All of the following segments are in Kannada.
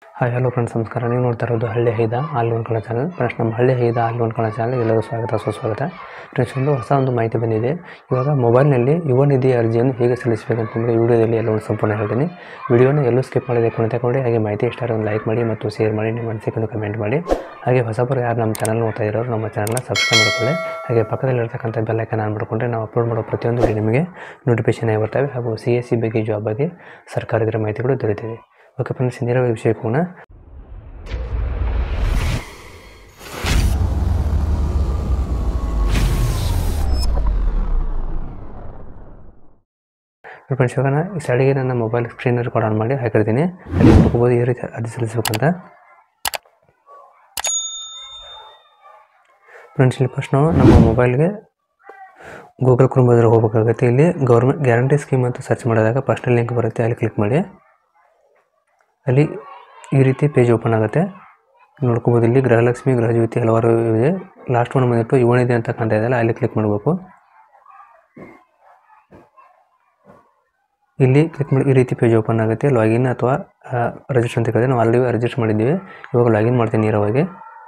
ಹಾಯ್ ಹಲೋ ಫ್ರೆಂಡ್ಸ್ ನಮಸ್ಕಾರ ನೀವು ನೋಡ್ತಾ ಇರೋದು Halli Haida all one Kannada channel friends ನಮ್ಮ Halli Haida all one Kannada channel ಎಲ್ಲರಿಗೂ ಸ್ವಾಗತ ಸುಸ್ವಾಗತ ಫ್ರೆಂಡ್ಸ್ ಒಂದು ಹೊಸ ಒಂದು ಮಾಹಿತಿ ಬಂದಿದೆ ಇವಾಗ ಮೊಬೈಲ್ನಲ್ಲಿ ಯುವ ನಿಧಿ ಅರ್ಜಿಯನ್ನು ಹೇಗೆ ಸಲ್ಲಿಸಬೇಕಂತಂದರೆ ವಿಡಿಯೋದಲ್ಲಿ ಎಲ್ಲ ಒಂದು ಸಂಪೂರ್ಣ ಹೇಳ್ತೀನಿ ವಿಡಿಯೋನ ಎಲ್ಲೂ ಸ್ಕಿಪ್ ಮಾಡಿದೆ ಕೊನೆ ತಗೊಂಡು ಹಾಗೆ ಮಾಹಿತಿ ಇಷ್ಟ ಒಂದು ಲೈಕ್ ಮಾಡಿ ಮತ್ತು ಶೇರ್ ಮಾಡಿ ನಿಮ್ಮ ಅನಿಸಿಕೆ ಒಂದು ಕಮೆಂಟ್ ಮಾಡಿ ಹಾಗೆ ಹೊಸಬರು ಯಾರು ನಮ್ಮ ಚಾನಲ್ ನೋಡ್ತಾ ಇರೋರು ನಮ್ಮ ಚಾನಲ್ನ ಸಬ್ಸ್ಕ್ರೈಬ್ ಮಾಡ್ಕೊಳ್ಳಿ ಹಾಗೆ ಪಕ್ಕದಲ್ಲಿರ್ತಕ್ಕಂಥ ಬೆಲ್ಲೈಕನ್ ಆನ್ ಮಾಡಿಕೊಂಡ್ರೆ ನಾವು ಅಪ್ಲೋಡ್ ಮಾಡೋ ಪ್ರತಿಯೊಂದು ವಿಡಿಯೋ ನಿಮಗೆ ನೋಟಿಫಿಕೇಶನ್ ಆಗಿ ಬರ್ತವೆ ಹಾಗೂ ಸಿ ಎಸ್ ಸಿ ಬಗ್ಗೆ ಜಾಬ್ ಬಗ್ಗೆ ಸರ್ಕಾರದ ಮಾಹಿತಿಗಳು ದೊರೆತಿದೆ ಓಕೆ ಫ್ರೆಂಡ್ಸ್ ನೇರವಾಗಿ ವಿಷಯಕ್ಕೆ ಹೋಗೋಣ ಫ್ರೆಂಡ್ಸ್ ಇವಾಗ ನಾನು ಈ ಸೈಡಿಗೆ ನನ್ನ ಮೊಬೈಲ್ ಸ್ಕ್ರೀನ್ ರೆಕಾರ್ಡ್ ಆನ್ ಮಾಡಿ ಹಾಕಿರ್ತೀನಿ ಅಲ್ಲಿ ನೋಡ್ಕೋಬೋದು ಈ ರೀತಿ ಅರ್ಜಿ ಸಲ್ಲಿಸಬೇಕಂತ ಫ್ರೆಂಡ್ಸ್ ಇಲ್ಲಿ ಫಸ್ಟ್ ನಾವು ನಮ್ಮ ಮೊಬೈಲ್ಗೆ ಗೂಗಲ್ ಕ್ರೋಮ್ ಬದ್ರೆ ಹೋಗಬೇಕಾಗುತ್ತೆ ಇಲ್ಲಿ ಗೌರ್ಮೆಂಟ್ ಗ್ಯಾರಂಟಿ ಸ್ಕೀಮ್ ಅಂತ ಸರ್ಚ್ ಮಾಡಿದಾಗ ಫಸ್ಟ್ ಲಿಂಕ್ ಬರುತ್ತೆ ಅಲ್ಲಿ ಕ್ಲಿಕ್ ಮಾಡಿ ಅಲ್ಲಿ ಈ ರೀತಿ ಪೇಜ್ ಓಪನ್ ಆಗುತ್ತೆ ನೋಡ್ಕೋಬೋದು ಇಲ್ಲಿ ಗೃಹಲಕ್ಷ್ಮಿ ಗೃಹಜ್ಯೋತಿ ಹಲವಾರು ಇದೆ ಲಾಸ್ಟ್ ಒನ್ ಬಂದ್ಬಿಟ್ಟು ಇವನಿದೆ ಅಂತ ಕಾಣ್ತಾ ಇದೆಯಲ್ಲ ಅಲ್ಲಿ ಕ್ಲಿಕ್ ಮಾಡಬೇಕು ಇಲ್ಲಿ ಕ್ಲಿಕ್ ಮಾಡಿ ಈ ರೀತಿ ಪೇಜ್ ಓಪನ್ ಆಗುತ್ತೆ ಲಾಗಿನ್ ಅಥವಾ ರಿಜಿಸ್ಟರ್ ಅಂತ ಕೇಳಿದ್ರೆ ನಾವು ಆಲ್ರೆಡಿ ರಿಜಿಸ್ಟರ್ ಮಾಡಿದ್ದೀವಿ ಇವಾಗ ಲಾಗಿನ್ ಮಾಡ್ತೀನಿ ನೇರವಾಗಿ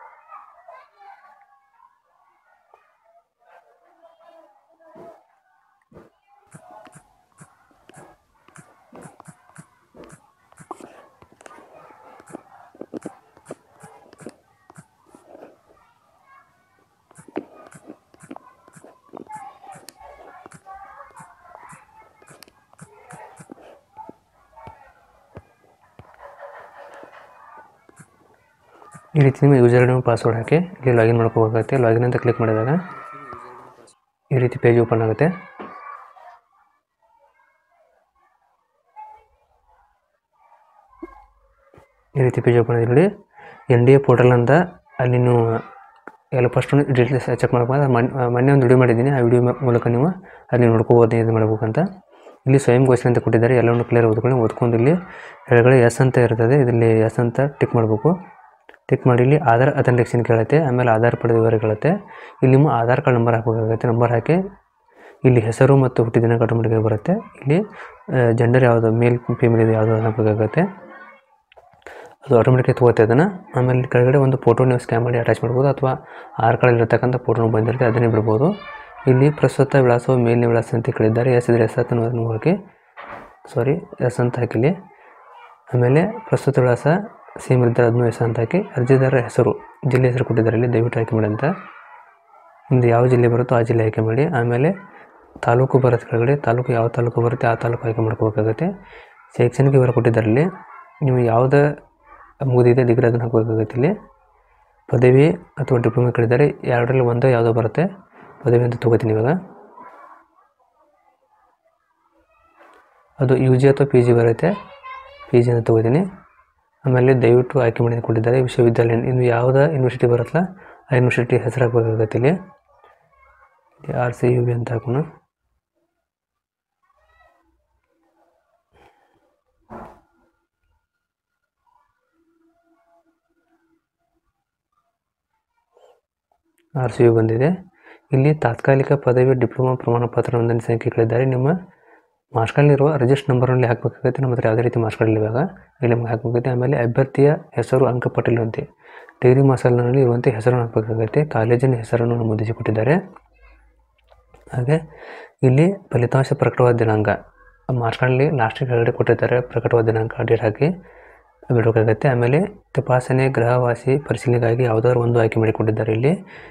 ಈ ರೀತಿ ನಿಮ್ಮ ಯೂಸರ್ ನೇಮ್ ಪಾಸ್ವರ್ಡ್ ಹಾಕಿ ಇಲ್ಲಿ ಲಾಗಿನ್ ಮಾಡ್ಕೋಬೇಕಾಗುತ್ತೆ ಲಾಗಿನ್ ಅಂತ ಕ್ಲಿಕ್ ಮಾಡಿದಾಗ ಈ ರೀತಿ ಪೇಜ್ ಓಪನ್ ಆಗುತ್ತೆ ಈ ರೀತಿ ಪೇಜ್ ಓಪನ್ ಆಗಿದೆ ಎನ್ ಡಿ ಎ ಪೋರ್ಟಲ್ ಅಂತ ಅಲ್ಲಿ ನೀವು ಎಲ್ಲ ಫಸ್ಟ್ ಡೀಟೇಲ್ಸ್ ಚೆಕ್ ಮಾಡ್ಬೋದು ಮೊನ್ನೆ ಒಂದು ವಿಡಿಯೋ ಮಾಡಿದ್ದೀನಿ ಆ ವಿಡಿಯೋ ಮೂಲಕ ನೀವು ಅಲ್ಲಿ ನೋಡ್ಕೋಬೋದು ಇದು ಮಾಡ್ಬೇಕಂತ ಇಲ್ಲಿ ಸ್ವಯಂ ಘೋಷಣೆ ಅಂತ ಕೊಟ್ಟಿದ್ದಾರೆ ಎಲ್ಲವನ್ನು ಕ್ಲಿಯರ್ ಓದ್ಕೊಂಡು ಓದ್ಕೊಂಡು ಇಲ್ಲಿ ಕೆಳಗಡೆ ಎಸ್ ಅಂತ ಇರ್ತದೆ ಇದರಲ್ಲಿ ಎಸ್ ಅಂತ ಟಿಕ್ ಮಾಡಬೇಕು ಟಿಕ್ ಮಾಡಿ ಇಲ್ಲಿ ಆಧಾರ್ ಅಥೆಂಟಿಕೇಷನ್ ಕೇಳುತ್ತೆ ಆಮೇಲೆ ಆಧಾರ್ ಪಡೆದ ವಿವರ ಕೇಳುತ್ತೆ ಇಲ್ಲಿ ನಿಮ್ಮ ಆಧಾರ್ ಕಾರ್ಡ್ ನಂಬರ್ ಹಾಕಬೇಕಾಗುತ್ತೆ ನಂಬರ್ ಹಾಕಿ ಇಲ್ಲಿ ಹೆಸರು ಮತ್ತು ಹುಟ್ಟಿದಿನ ಆಟೋಮೆಟಿಕ್ ಬರುತ್ತೆ ಇಲ್ಲಿ ಜೆಂಡರ್ ಯಾವುದು ಮೇಲ್ ಫೀಮೇಲ್ ಇದೆ ಯಾವುದು ಹಾಕಬೇಕಾಗುತ್ತೆ ಅದು ಆಟೋಮೆಟಿಕ್ ತಗೋತೆ ಅದನ್ನು ಆಮೇಲೆ ಇಲ್ಲಿ ಕೆಳಗಡೆ ಒಂದು ಫೋಟೋ ನೀವು ಸ್ಕ್ಯಾನ್ ಮಾಡಿ ಅಟ್ಯಾಚ್ ಮಾಡ್ಬೋದು ಅಥವಾ ಆರ್ ಕಾರ್ಡಲ್ಲಿ ಇರತಕ್ಕಂಥ ಫೋಟೋ ಬಂದಿರುತ್ತೆ ಅದನ್ನೇ ಬಿಡ್ಬೋದು ಇಲ್ಲಿ ಪ್ರಸ್ತುತ ವಿಳಾಸವು ಮೇಲಿನ ವಿಳಾಸ ಅಂತ ಕೇಳಿದ್ದಾರೆ ಎಸ್ ಇದ್ರೆ ಎಸ್ ಅಂತ ನೀವು ಹಾಕಿ ಸಾರಿ ಎಸ್ ಅಂತ ಹಾಕಿಲಿ ಆಮೇಲೆ ಪ್ರಸ್ತುತ ವಿಳಾಸ ಸೇಮ್ ಇದ್ದರೆ ಅದನ್ನು ಎಸ್ ಅಂತ ಹಾಕಿ ಅರ್ಜಿದಾರರ ಹೆಸರು ಜಿಲ್ಲೆ ಹೆಸರು ಕೊಟ್ಟಿದ್ದಾರೆ ಇಲ್ಲಿ ದಯವಿಟ್ಟು ಆಯ್ಕೆ ಮಾಡಿ ಅಂತ ನಿಮ್ದು ಯಾವ ಜಿಲ್ಲೆ ಬರುತ್ತೋ ಆ ಜಿಲ್ಲೆ ಆಯ್ಕೆ ಮಾಡಿ ಆಮೇಲೆ ತಾಲೂಕು ಬರುತ್ತೆ ಕೆಳಗಡೆ ತಾಲೂಕು ಯಾವ ತಾಲೂಕು ಬರುತ್ತೆ ಆ ತಾಲೂಕು ಆಯ್ಕೆ ಮಾಡ್ಕೋಬೇಕಾಗುತ್ತೆ ಶೈಕ್ಷಣಿಕ ವಿವರ ಕೊಟ್ಟಿದ್ದಾರೆ ಇಲ್ಲಿ ನೀವು ಯಾವುದೇ ಮುಗಿದಿದೆ ಡಿಗ್ರಿ ಅದನ್ನು ಹಾಕಬೇಕಾಗುತ್ತೆ ಇಲ್ಲಿ ಪದವಿ ಅಥವಾ ಡಿಪ್ಲೊಮಾ ಕೇಳಿದ್ದಾರೆ ಎರಡರಲ್ಲಿ ಒಂದೇ ಯಾವುದೋ ಬರುತ್ತೆ ಪದವಿ ಅಂತ ತೊಗೋತೀನಿ ಇವಾಗ ಅದು ಯು ಜಿ ಅಥವಾ ಪಿ ಜಿ ಬರುತ್ತೆ ಪಿ ಜಿ ಅಂತ ತೊಗೋತೀನಿ ಆಮೇಲೆ ದಯವಿಟ್ಟು ಆಯ್ಕೆ ಮಾಡಿ ಕೊಟ್ಟಿದ್ದಾರೆ ವಿಶ್ವವಿದ್ಯಾಲಯ ಇನ್ನು ಯಾವುದೇ ಯೂನಿವರ್ಸಿಟಿ ಬರುತ್ತಲ್ಲ ಆ ಯೂನಿವರ್ಸಿಟಿ ಹೆಸರು ಹಾಕಬೇಕಾಗತ್ತೆ ಇಲ್ಲಿ ಆರ್ ಸಿ ಯು ಬಿ ಅಂತ ಹಾಕೋಣ ಆರ್ ಸಿ ಯು ಬಂದಿದೆ ಇಲ್ಲಿ ತಾತ್ಕಾಲಿಕ ಪದವಿ ಡಿಪ್ಲೊಮಾ ಪ್ರಮಾಣ ಪತ್ರ ನೋಂದಣಿ ಸಂಖ್ಯೆಗಳಿದ್ದಾರೆ ನಿಮ್ಮ ಮಾರ್ಕ್ಸ್ ಕಾರ್ಡ್ಲಿರುವ ರಿಜಿಸ್ಟರ್ ನಂಬರಲ್ಲಿ ಹಾಕಬೇಕಾಗುತ್ತೆ ನಮ್ಮ ಹತ್ರ ಯಾವುದೇ ರೀತಿ ಮಾರ್ಕ್ಸ್ ಕಾರ್ಡ್ ಇವಾಗ ಇಲ್ಲಿ ನಮಗೆ ಹಾಕಬೇಕಾಗುತ್ತೆ ಆಮೇಲೆ ಅಭ್ಯರ್ಥಿಯ ಹೆಸರು ಅಂಕಪಟ್ಟಿರುವಂತೆ ಡಿಗ್ರಿ ಮಾರ್ಕ್ಸ್ನಲ್ಲಿ ಇರುವಂತೆ ಹೆಸರನ್ನು ಹಾಕಬೇಕಾಗುತ್ತೆ ಕಾಲೇಜಿನ ಹೆಸರನ್ನು ನಮೂದಿಸಿ ಕೊಟ್ಟಿದ್ದಾರೆ ಹಾಗೆ ಇಲ್ಲಿ ಫಲಿತಾಂಶ ಪ್ರಕಟವಾದ ದಿನಾಂಕ ಮಾರ್ಕ್ಸ್ ಕಾರ್ಡಲ್ಲಿ ಲಾಸ್ಟಿಗೆ ಕೆಳಗಡೆ ಕೊಟ್ಟಿದ್ದಾರೆ ಪ್ರಕಟವಾದ ದಿನಾಂಕ ಡೇಟ್ ಹಾಕಿ ಬಿಡಬೇಕಾಗತ್ತೆ ಆಮೇಲೆ ತಪಾಸಣೆ ಗೃಹವಾಸಿ ಪರಿಶೀಲನೆಗಾಗಿ ಯಾವುದಾದ್ರು ಒಂದು ಆಯ್ಕೆ ಮಾಡಿಕೊಂಡಿದ್ದಾರೆ ಇಲ್ಲಿ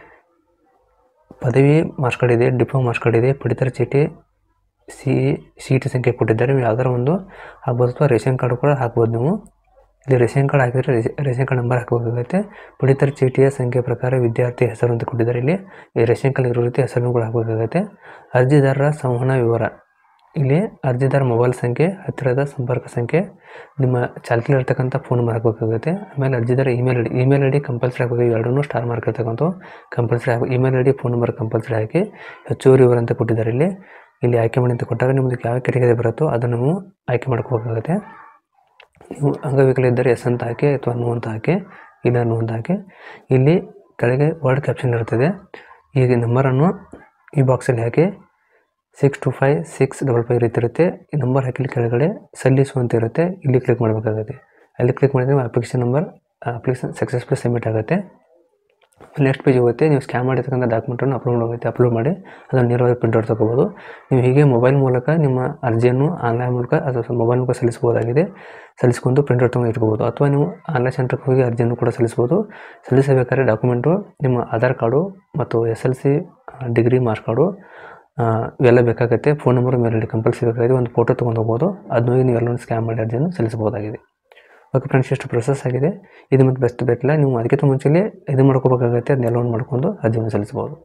ಪದವಿ ಮಾರ್ಕ್ಸ್ ಕಾರ್ಡ್ ಇದೆ ಡಿಪ್ಲೊಮಾ ಮಾರ್ಕ್ಸ್ ಕಾರ್ಡ್ ಇದೆ ಪಡಿತರ ಚೀಟಿ ಸಿ ಸಿ ಟಿ ಸಂಖ್ಯೆ ಕೊಟ್ಟಿದ್ದಾರೆ ನೀವು ಯಾವ್ದಾರು ಒಂದು ಹಾಕ್ಬೋದು ಅಥವಾ ರೇಷನ್ ಕಾರ್ಡು ಕೂಡ ಹಾಕ್ಬೋದು ನೀವು ಇಲ್ಲಿ ರೇಷನ್ ಕಾರ್ಡ್ ಹಾಕಿದರೆ ರೇಷನ್ ಕಾರ್ಡ್ ನಂಬರ್ ಹಾಕಬೇಕಾಗುತ್ತೆ ಪಡಿತರ ಚೀಟಿಯ ಸಂಖ್ಯೆ ಪ್ರಕಾರ ವಿದ್ಯಾರ್ಥಿ ಹೆಸರು ಅಂತ ಕೊಟ್ಟಿದ್ದಾರೆ ಇಲ್ಲಿ ಈ ರೇಷನ್ ಕಾರ್ಡ್ ಇರೋ ರೀತಿ ಹೆಸರನ್ನು ಕೂಡ ಹಾಕಬೇಕಾಗುತ್ತೆ ಅರ್ಜಿದಾರರ ಸಂವಹನ ವಿವರ ಇಲ್ಲಿ ಅರ್ಜಿದಾರ ಮೊಬೈಲ್ ಸಂಖ್ಯೆ ಹತ್ತಿರದ ಸಂಪರ್ಕ ಸಂಖ್ಯೆ ನಿಮ್ಮ ಚಾಲ್ತಿಲಿರ್ತಕ್ಕಂಥ ಫೋನ್ ನಂಬರ್ ಹಾಕಬೇಕಾಗುತ್ತೆ ಆಮೇಲೆ ಅರ್ಜಿದಾರ email I D email I D compulsory ಹಾಕಬೇಕು ಎರಡನ್ನೂ ಸ್ಟಾರ್ ಮಾರ್ಕ್ ಇರ್ತಕ್ಕಂಥ ಕಂಪಲ್ಸರಿ ಹಾಕಿ email I D phone number compulsory ಹಾಕಿ ಹೆಚ್ಚುವರಿ ವಿವರ ಅಂತ ಕೊಟ್ಟಿದ್ದಾರೆ ಇಲ್ಲಿ ಇಲ್ಲಿ ಆಯ್ಕೆ ಮಾಡಿ ಅಂತ ಕೊಟ್ಟಾಗ ನಿಮ್ದು ಯಾವ ಕೆಟಗರಿ ಬರುತ್ತೋ ಅದನ್ನು ನೀವು ಆಯ್ಕೆ ಮಾಡ್ಕೋಬೇಕಾಗುತ್ತೆ ನೀವು ಅಂಗವಿಕಲ ಇದ್ದರೆ ಎಸ್ ಅಂತ ಹಾಕಿ ಅಥವಾ ನೋ ಅಂತ ಹಾಕಿ ಇಲ್ಲ ನೋ ಅಂತ ಹಾಕಿ ಇಲ್ಲಿ ಕೆಳಗೆ ವರ್ಡ್ ಕ್ಯಾಪ್ಷನ್ ಇರ್ತದೆ ಈಗ ನಂಬರನ್ನು ಈ ಬಾಕ್ಸಲ್ಲಿ ಹಾಕಿ six two five six double five ರೀತಿ ಇರುತ್ತೆ ಈ ನಂಬರ್ ಹಾಕಿಲಿ ಕೆಳಗಡೆ ಸಲ್ಲಿಸು ಅಂತ ಇರುತ್ತೆ ಇಲ್ಲಿ ಕ್ಲಿಕ್ ಮಾಡಬೇಕಾಗುತ್ತೆ ಅಲ್ಲಿ ಕ್ಲಿಕ್ ಮಾಡಿದ್ರೆ application number application successful submit ಆಗುತ್ತೆ ನೆಕ್ಸ್ಟ್ ಪೇಜ್ ಹೋಗುತ್ತೆ ನೀವು ಸ್ಕ್ಯಾನ್ ಮಾಡಿರ್ತಕ್ಕಂಥ ಡಾಕ್ಯುಮೆಂಟನ್ನು ಅಪ್ಲೋಡ್ ಆಗುತ್ತೆ ಅಪ್ಲೋಡ್ ಮಾಡಿ ಅದನ್ನು ನೇರವಾಗಿ ಪ್ರಿಂಟ್ಔಟ್ ತಗೋಬೋದು ನೀವು ಹೀಗೆ ಮೊಬೈಲ್ ಮೂಲಕ ನಿಮ್ಮ ಅರ್ಜಿಯನ್ನು ಆನ್ಲೈನ್ ಮೂಲಕ ಅಥವಾ ಮೊಬೈಲ್ ಮೂಲಕ ಸಲ್ಲಿಸಬಹುದಾಗಿದೆ ಸಲ್ಲಿಸ್ಕೊಂಡು ಪ್ರಿಂಟ್ಔಟ್ ತೊಗೊಂಡು ಇಟ್ಕೋಬೋದು ಅಥವಾ ನೀವು ಆನ್ಲೈನ್ ಸೆಂಟ್ರಿಗೆ ಹೋಗಿ ಅರ್ಜಿಯನ್ನು ಕೂಡ ಸಲ್ಲಿಸ್ಬೋದು ಸಲ್ಲಿಸಬೇಕಾದ್ರೆ ಡಾಕ್ಯುಮೆಂಟು ನಿಮ್ಮ ಆಧಾರ್ ಕಾರ್ಡು ಮತ್ತು S L C degree marks card ಆ, ಇವೆಲ್ಲ ಬೇಕಾಗುತ್ತೆ ಫೋನ್ ನಂಬರ್ ಮೇಲೆ ಕಂಪಲ್ಸರಿ ಬೇಕಾಗಿದೆ ಒಂದು ಫೋಟೋ ತೊಗೊಂಡು ಹೋಗ್ಬೋದು ಅದನ್ನ ನೀವು ಎಲ್ಲೊಂದು ಸ್ಕ್ಯಾನ್ ಮಾಡಿ ಅರ್ಜಿಯನ್ನು ಸಲ್ಲಿಸಬಹುದಾಗಿದೆ ಓಕೆ ಫ್ರೆಂಡ್ಸ್ ಎಷ್ಟು ಪ್ರೊಸೆಸ್ ಆಗಿದೆ ಇದು ಮತ್ತು ಬೆಸ್ಟ್ ಬೇಕಿಲ್ಲ ನೀವು ಅದಕ್ಕಿಂತ ಮುಂಚೆಲೇ ಇದು ಮಾಡ್ಕೋಬೇಕಾಗುತ್ತೆ ಅದನ್ನೆಲ್ಲ ಒಂದು ಮಾಡ್ಕೊಂಡು ಅರ್ಜಿಯನ್ನು ಸಲ್ಲಿಸ್ಬೋದು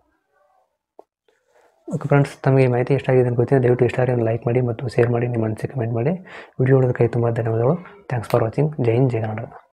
ಓಕೆ ಫ್ರೆಂಡ್ಸ್ ತಮಗೆ ಈ ಮಾಹಿತಿ ಎಷ್ಟಾಗಿದೆ ಅಂತ ಗೊತ್ತಿದೆ ದಯವಿಟ್ಟು ಇಷ್ಟ ಆದರೆ ಲೈಕ್ ಮಾಡಿ ಮತ್ತು ಶೇರ್ ಮಾಡಿ ನಿಮ್ಮ ಅನಿಸಿಕೆ ಕಮೆಂಟ್ ಮಾಡಿ ವಿಡಿಯೋ ನೋಡೋದಕ್ಕೆ ತುಂಬ ಧನ್ಯವಾದಗಳು ಥ್ಯಾಂಕ್ಸ್ ಫಾರ್ ವಾಚಿಂಗ್ ಜೈ ಹಿಂದ್ ಜೈ ಕನ್ನಡ